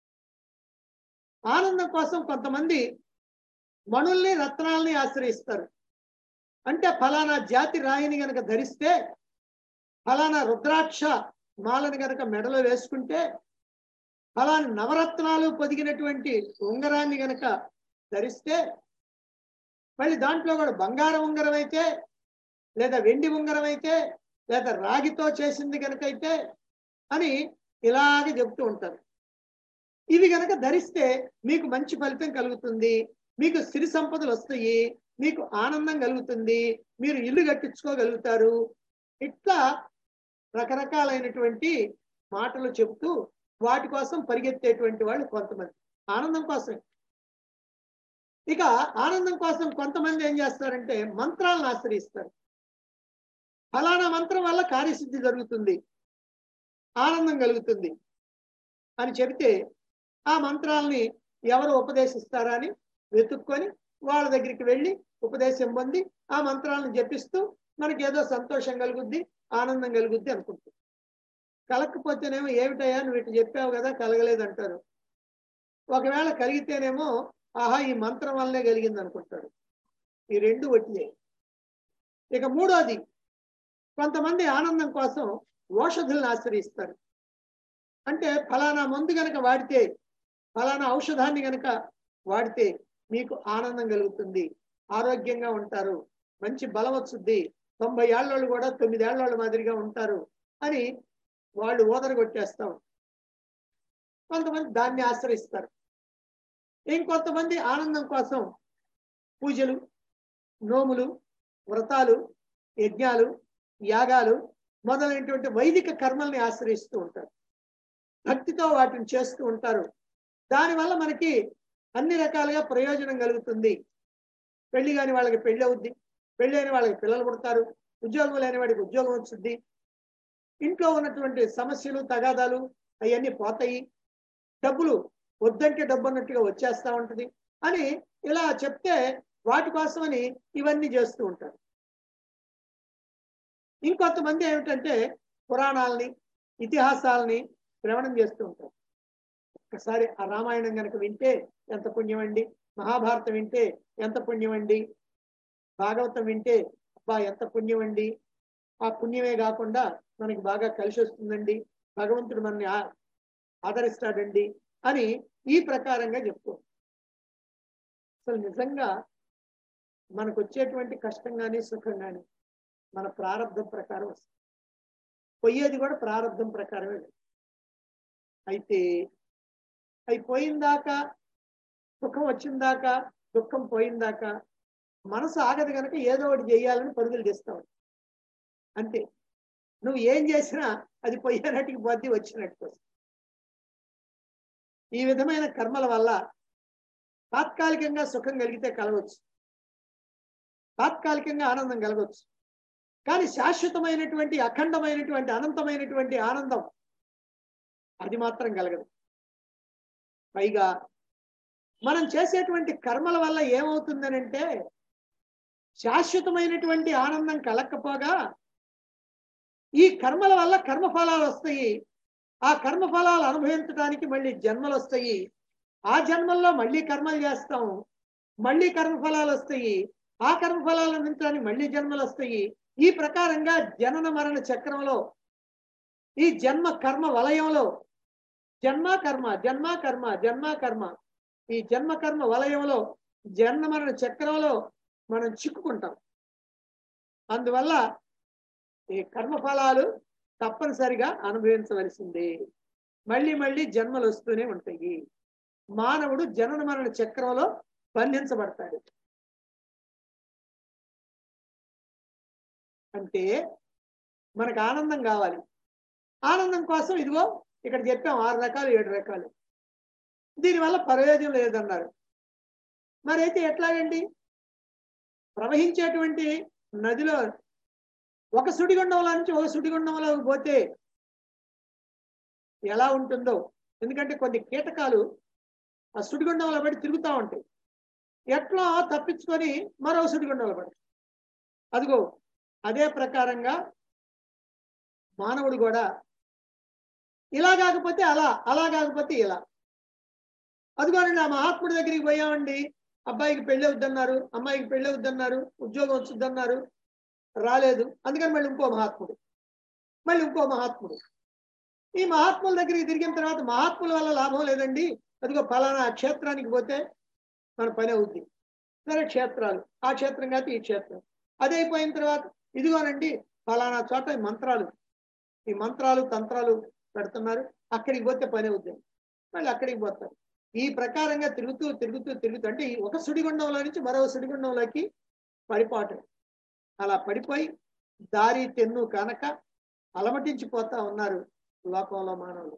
ఆనందం కోసం కొంతమంది మణుల్ని రత్నాల్ని ఆశ్రయిస్తారు అంటే ఫలానా జాతి రాయిని గనక ధరిస్తే ఫలానా రుద్రాక్ష మాలను గనక మెడలో వేసుకుంటే ఫలాని నవరత్నాలు పొదిగినటువంటి ఉంగరాన్ని గనక ధరిస్తే మళ్ళీ దాంట్లో కూడా బంగారం ఉంగరం అయితే లేదా వెండి ఉంగరం అయితే లేదా రాగితో చేసింది గనక అయితే అని ఇలాగే చెప్తూ ఉంటారు ఇవి గనక ధరిస్తే మీకు మంచి ఫలితం కలుగుతుంది మీకు సిరి సంపదలు వస్తాయి మీకు ఆనందం కలుగుతుంది మీరు ఇల్లు కట్టించుకోగలుగుతారు ఇట్లా రకరకాలైనటువంటి మాటలు చెప్తూ వాటి కోసం పరిగెత్తేటువంటి వాళ్ళు కొంతమంది ఆనందం కోసం ఇక ఆనందం కోసం కొంతమంది ఏం చేస్తారంటే మంత్రాలను ఆశ్రయిస్తారు ఫలానా మంత్రం వల్ల కార్యసిద్ధి జరుగుతుంది ఆనందం కలుగుతుంది అని చెబితే ఆ మంత్రాలని ఎవరు ఉపదేశిస్తారా అని వెతుక్కొని వాళ్ళ దగ్గరికి వెళ్ళి ఉపదేశం పొంది ఆ మంత్రాలను జపిస్తూ మనకి ఏదో సంతోషం కలుగుద్ది ఆనందం కలుగుద్ది అనుకుంటుంది కలగకపోతేనేమో ఏమిటయ్యా నువ్వు ఇటు చెప్పావు కదా కలగలేదు అంటారు ఒకవేళ కలిగితేనేమో ఆహా ఈ మంత్రం వల్లనే కలిగింది అనుకుంటాడు ఈ రెండు వట్టియే ఇక మూడోది కొంతమంది ఆనందం కోసం ఔషధులను ఆశ్రయిస్తారు అంటే ఫలానా మందు గనక వాడితే ఫలానా ఔషధాన్ని గనక వాడితే మీకు ఆనందం కలుగుతుంది ఆరోగ్యంగా ఉంటారు మంచి బలం వస్తుంది తొంభై ఏళ్ళోళ్ళు కూడా తొమ్మిది ఏళ్ళోళ్ళ మాదిరిగా ఉంటారు అని వాళ్ళు ఓదర కొట్టేస్తాం కొంతమంది దాన్ని ఆశ్రయిస్తారు ఇంకొంతమంది ఆనందం కోసం పూజలు నోములు వ్రతాలు యజ్ఞాలు యాగాలు మొదలైనటువంటి వైదిక కర్మల్ని ఆశ్రయిస్తూ ఉంటారు భక్తితో వాటిని చేస్తూ ఉంటారు దానివల్ల మనకి అన్ని రకాలుగా ప్రయోజనం కలుగుతుంది పెళ్లి కాని వాళ్ళకి పెళ్లి అవుద్ది పెళ్లి అయిన వాళ్ళకి పిల్లలు పుడతారు ఉద్యోగం లేని వాడికి ఉద్యోగం వస్తుంది ఇంట్లో ఉన్నటువంటి సమస్యలు తగాదాలు అవన్నీ పోతాయి డబ్బులు వద్దంటే డబ్బు అన్నట్టుగా వచ్చేస్తా ఉంటది అని ఇలా చెప్తే వాటి కోసమని ఇవన్నీ చేస్తూ ఉంటారు ఇంకొంతమంది ఏమిటంటే పురాణాలని ఇతిహాసాలని శ్రవణం చేస్తూ ఉంటారు ఒక్కసారి ఆ రామాయణం కనుక వింటే ఎంత పుణ్యం అండి మహాభారతం వింటే ఎంత పుణ్యం అండి భాగవతం వింటే అబ్బా ఎంత పుణ్యం అండి ఆ పుణ్యమే కాకుండా మనకి బాగా కలిసి వస్తుందండి భగవంతుడు మనని ఆ- ఆదరిస్తాడండి అని ఈ ప్రకారంగా చెప్తూ అసలు నిజంగా మనకు వచ్చేటువంటి కష్టం కానీ సుఖం కానీ మన ప్రారంభం ప్రకారం వస్తుంది పోయేది కూడా ప్రారంభం ప్రకారమే అయితే అవి పోయిందాకా సుఖం వచ్చిందాకా దుఃఖం పోయిందాకా మనసు ఆగదు కనుక ఏదో ఒకటి చేయాలని పరుగులు తీస్తావు అంతే నువ్వు ఏం చేసినా అది పోయేనట్టుకి పోద్ది వచ్చినట్టు వస్తుంది. ఈ విధమైన కర్మల వల్ల తాత్కాలికంగా సుఖం కలిగితే కలగవచ్చు తాత్కాలికంగా ఆనందం కలగవచ్చు కానీ శాశ్వతమైనటువంటి అఖండమైనటువంటి అనంతమైనటువంటి ఆనందం అది మాత్రం కలగదు పైగా మనం చేసేటువంటి కర్మల వల్ల ఏమవుతుందనంటే శాశ్వతమైనటువంటి ఆనందం కలక్కపోగా ఈ కర్మల వల్ల కర్మఫలాలు వస్తాయి ఆ కర్మఫలాలు అనుభవించడానికి మళ్ళీ జన్మలు వస్తాయి ఆ జన్మల్లో మళ్ళీ కర్మలు చేస్తాం మళ్ళీ కర్మఫలాలు వస్తాయి ఆ కర్మఫలాలు అందించడానికి మళ్ళీ జన్మలు వస్తాయి ఈ ప్రకారంగా జనన మరణ చక్రంలో ఈ జన్మ కర్మ వలయంలో జన్మ కర్మ జన్మ కర్మ జన్మ కర్మ ఈ జన్మ కర్మ వలయంలో జన్మ మరణ చక్రంలో మనం చిక్కుకుంటాం అందువల్ల ఈ కర్మఫలాలు తప్పనిసరిగా అనుభవించవలసిందే మళ్ళీ మళ్ళీ జన్మలు వస్తూనే ఉంటాయి మానవుడు జనన మరణ చక్రంలో బంధించబడతాడు అంటే మనకు ఆనందం కావాలి ఆనందం కోసం ఇదిగో ఇక్కడ చెప్పాం ఆరు రకాలు ఏడు రకాలు దీనివల్ల ప్రయోజనం లేదన్నారు మరి అయితే ఎట్లాగండి ప్రవహించేటువంటి నదిలో ఒక సుడిగుండంలో నుంచి ఒక సుడిగుండంలో పోతే ఎలా ఉంటుందో ఎందుకంటే కొన్ని కీటకాలు ఆ సుడిగుండంలో పడి తిరుగుతూ ఉంటాయి ఎట్లా తప్పించుకొని మరో సుడిగుండంలో పడి అదిగో అదే ప్రకారంగా మానవుడు కూడా ఇలా కాకపోతే అలా అలా కాకపోతే ఇలా అదిగోనండి ఆ మహాత్ముడి దగ్గరికి పోయామండి అబ్బాయికి పెళ్ళి వద్దన్నారు అమ్మాయికి పెళ్ళి వద్దన్నారు ఉద్యోగం వస్తుందన్నారు రాలేదు అందుకని మళ్ళీ ఇంకో మహాత్ముడు మళ్ళీ ఇంకో మహాత్ముడు ఈ మహాత్ముల దగ్గరికి తిరిగిన తర్వాత మహాత్ముల వల్ల లాభం లేదండి అదిగో ఫలానా క్షేత్రానికి పోతే మన పని అవుద్ది సరే క్షేత్రాలు ఆ క్షేత్రం కాదు ఈ క్షేత్రం అది అయిపోయిన తర్వాత ఇదిగోనండి ఫలానా చోట ఈ మంత్రాలు ఈ మంత్రాలు తంత్రాలు పెడుతున్నారు అక్కడికి పోతే పని అవుద్ది మళ్ళీ అక్కడికి పోతారు ఈ ప్రకారంగా తిరుగుతూ తిరుగుతూ తిరుగుతూ అంటే ఈ ఒక సుడిగుండంలో నుంచి మరో సుడిగుండంలోకి పడిపోవటం అలా పడిపోయి దారి తెన్ను కనుక అలమటించిపోతా ఉన్నారు లోకంలో మానవులు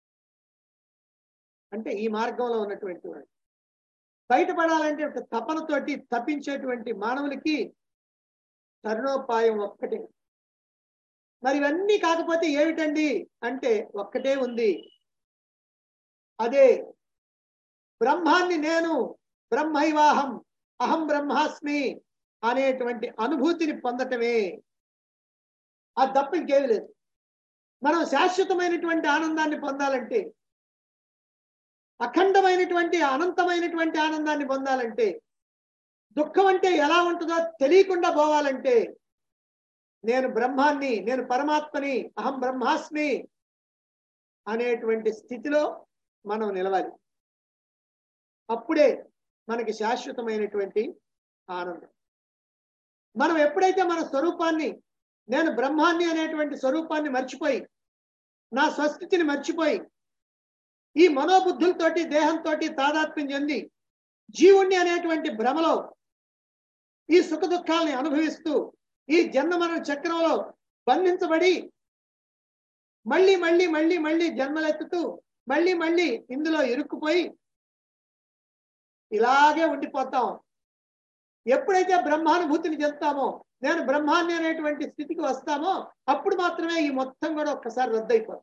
అంటే ఈ మార్గంలో ఉన్నటువంటి వాడు బయటపడాలంటే ఒక తపనతోటి తప్పించేటువంటి మానవులకి తరుణోపాయం ఒక్కటే మరి ఇవన్నీ కాకపోతే ఏమిటండి అంటే ఒక్కటే ఉంది అదే బ్రహ్మాన్ని నేను బ్రహ్మైవాహం అహం బ్రహ్మాస్మి అనేటువంటి అనుభూతిని పొందటమే అది తప్ప ఇంకేమి లేదు మనం శాశ్వతమైనటువంటి ఆనందాన్ని పొందాలంటే అఖండమైనటువంటి అనంతమైనటువంటి ఆనందాన్ని పొందాలంటే దుఃఖం అంటే ఎలా ఉంటుందో తెలియకుండా పోవాలంటే నేను బ్రహ్మాన్ని నేను పరమాత్మని అహం బ్రహ్మాస్మి అనేటువంటి స్థితిలో మనం నిలవాలి అప్పుడే మనకి శాశ్వతమైనటువంటి ఆనందం మనం ఎప్పుడైతే మన స్వరూపాన్ని నేను బ్రహ్మాన్ని అనేటువంటి స్వరూపాన్ని మర్చిపోయి నా స్వస్థితిని మర్చిపోయి ఈ మనోబుద్ధులతోటి దేహంతో తాదాత్మ్యం చెంది జీవుణ్ణి అనేటువంటి భ్రమలో ఈ సుఖ దుఃఖాలని అనుభవిస్తూ ఈ జన్మమరణ చక్రంలో బంధించబడి మళ్ళీ మళ్ళీ మళ్ళీ మళ్ళీ జన్మలెత్తుతూ మళ్ళీ మళ్ళీ ఇందులో ఇరుక్కుపోయి ఇలాగే ఉండిపోతాం ఎప్పుడైతే బ్రహ్మానుభూతిని చెప్తామో నేను బ్రహ్మాన్ని అనేటువంటి స్థితికి వస్తామో అప్పుడు మాత్రమే ఈ మొత్తం కూడా ఒక్కసారి రద్దయిపోతుంది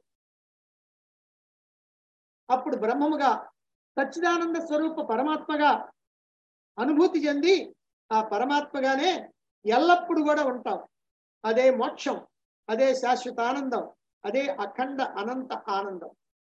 అప్పుడు బ్రహ్మముగా సచ్చిదానంద స్వరూప పరమాత్మగా అనుభూతి చెంది ఆ పరమాత్మగానే ఎల్లప్పుడు కూడా ఉంటాం అదే మోక్షం అదే శాశ్వత ఆనందం అదే అఖండ అనంత ఆనందం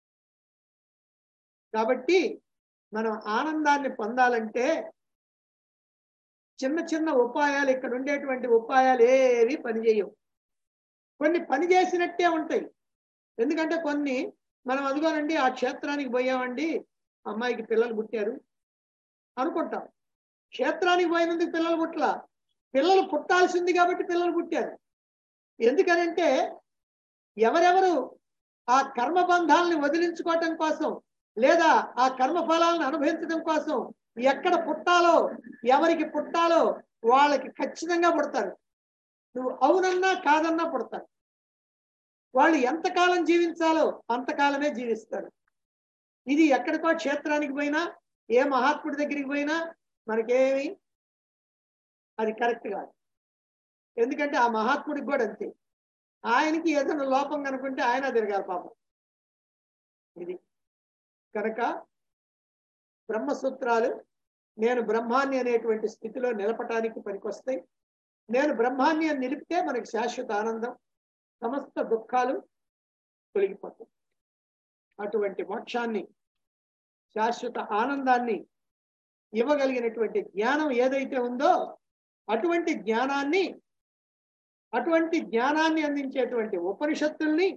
కాబట్టి మనం ఆనందాన్ని పొందాలంటే చిన్న చిన్న ఉపాయాలు ఇక్కడ ఉండేటువంటి ఉపాయాలు ఏవి పనిచేయవు కొన్ని పని చేసినట్టే ఉంటాయి ఎందుకంటే కొన్ని మనం అదిగోనండి ఆ క్షేత్రానికి పోయామండి అమ్మాయికి పిల్లలు పుట్టారు అనుకుంటాం క్షేత్రానికి పోయినందుకు పిల్లలు పుట్టల పిల్లలు పుట్టాల్సింది కాబట్టి పిల్లలు పుట్టారు ఎందుకనంటే ఎవరెవరు ఆ కర్మ బంధాలని వదిలించుకోవటం కోసం లేదా ఆ కర్మ ఫలాలను అనుభవించడం కోసం ఎక్కడ పుట్టాలో ఎవరికి పుట్టాలో వాళ్ళకి ఖచ్చితంగా పుడతారు నువ్వు అవునన్నా కాదన్నా పుడతారు వాళ్ళు ఎంతకాలం జీవించాలో అంతకాలమే జీవిస్తారు ఇది ఎక్కడికో క్షేత్రానికి పోయినా ఏ మహాత్ముడి దగ్గరికి పోయినా మనకేమి అది కరెక్ట్ కాదు ఎందుకంటే ఆ మహాత్ముడికి కూడా అంతే ఆయనకి ఏదైనా లోపం కనుకుంటే ఆయన తిరగాలి పాపం ఇది కనుక బ్రహ్మసూత్రాలు నేను బ్రహ్మాన్ని అనేటువంటి స్థితిలో నిలపటానికి పనికొస్తాయి నేను బ్రహ్మాన్ని అని నిలిపితే మనకి శాశ్వత ఆనందం సమస్త దుఃఖాలు తొలగిపోతాయి అటువంటి మోక్షాన్ని శాశ్వత ఆనందాన్ని ఇవ్వగలిగినటువంటి జ్ఞానం ఏదైతే ఉందో అటువంటి జ్ఞానాన్ని అటువంటి జ్ఞానాన్ని అందించేటువంటి ఉపనిషత్తుల్ని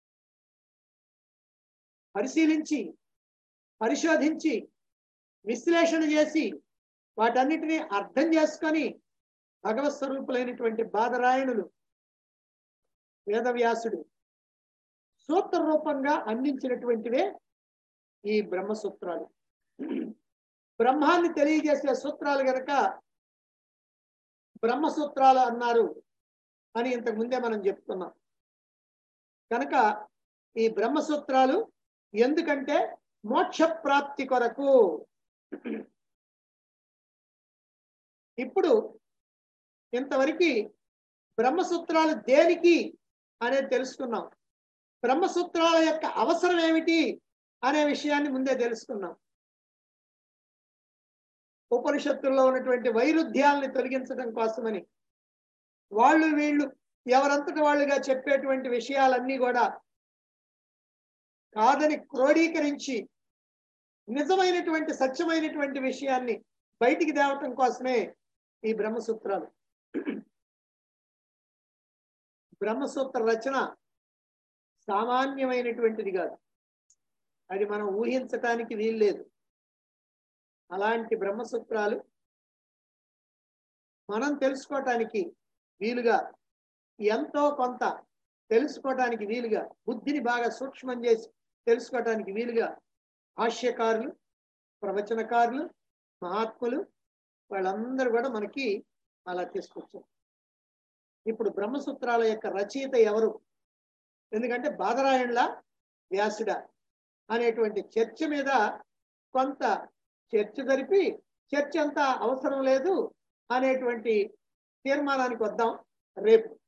పరిశీలించి పరిశోధించి విశ్లేషణ చేసి వాటన్నిటిని అర్థం చేసుకొని భగవత్ స్వరూపులైనటువంటి బాధరాయణులు వేదవ్యాసుడు సూత్ర రూపంగా అందించినటువంటివే ఈ బ్రహ్మసూత్రాలు బ్రహ్మాన్ని తెలియజేసే సూత్రాలు గనక బ్రహ్మసూత్రాలు అన్నారు అని ఇంతకు ముందే మనం చెప్తున్నాం కనుక ఈ బ్రహ్మసూత్రాలు ఎందుకంటే మోక్ష ప్రాప్తి కొరకు ఇప్పుడు ఇంతవరకు బ్రహ్మసూత్రాలు దేనికి అనేది తెలుసుకున్నాం బ్రహ్మసూత్రాల యొక్క అవసరం ఏమిటి అనే విషయాన్ని ముందే తెలుసుకున్నాం ఉపనిషత్తుల్లో ఉన్నటువంటి వైరుధ్యాలని తొలగించడం కోసమని వాళ్ళు వీళ్ళు ఎవరంతటి వాళ్ళుగా చెప్పేటువంటి విషయాలన్నీ కూడా కాదని క్రోడీకరించి నిజమైనటువంటి సత్యమైనటువంటి విషయాన్ని బయటికి తేవటం కోసమే ఈ బ్రహ్మసూత్రాలు బ్రహ్మసూత్ర రచన సామాన్యమైనటువంటిది కాదు అది మనం ఊహించటానికి వీల్లేదు అలాంటి బ్రహ్మసూత్రాలు మనం తెలుసుకోవటానికి వీలుగా ఎంతో కొంత తెలుసుకోవటానికి వీలుగా బుద్ధిని బాగా సూక్ష్మం చేసి తెలుసుకోవటానికి వీలుగా భాష్యకారులు ప్రవచనకారులు మహాత్ములు వాళ్ళందరూ కూడా మనకి అలా తీసుకొచ్చారు ఇప్పుడు బ్రహ్మసూత్రాల యొక్క రచయిత ఎవరు ఎందుకంటే బాదరాయణుల వ్యాసుడ అనేటువంటి చర్చ మీద కొంత చర్చ జరిపి చర్చ అంతా అవసరం లేదు అనేటువంటి తీర్మానానికి వద్దాం రేపు